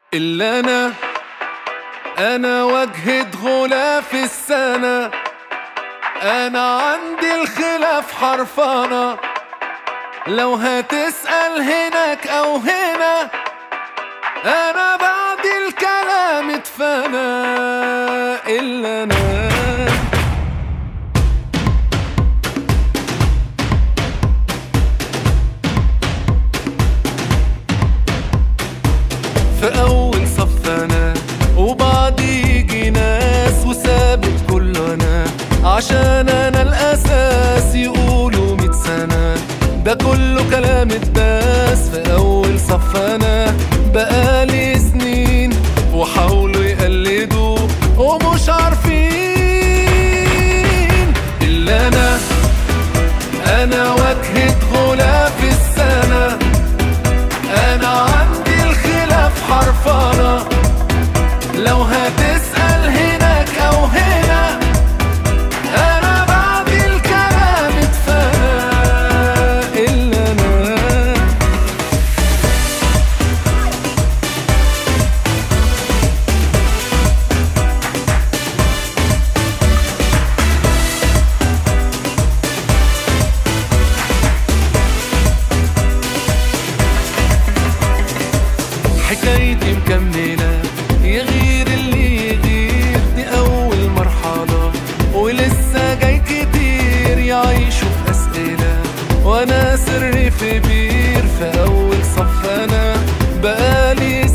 إلا أنا أنا وجهة غلاف السنة أنا عندي الخلاف حرفانة لو هتسأل هناك أو هنا أنا بعد الكلام اتفنى إلا أنا في أول صف أنا وبعد يجي ناس وثابت كله أنا عشان أنا الأساس يقولوا ميت سنة ده كله كلام اتداس في أول صف أنا بقالي سنين وحاولوا يقلدوا ومش عارفين إلا أنا أنا واجهة غلاف السنة أنا عندي الخلاف حرفانة لو هتسأل هناك أو هنا أنا بعد الكلام اتفنى إلا أنا حكايتي مكملة يغير اللي يغير دي أول مرحلة ولسه جاي كتير يعيشوا في أسئلة وأنا سري في بير في أول صف أنا بقالي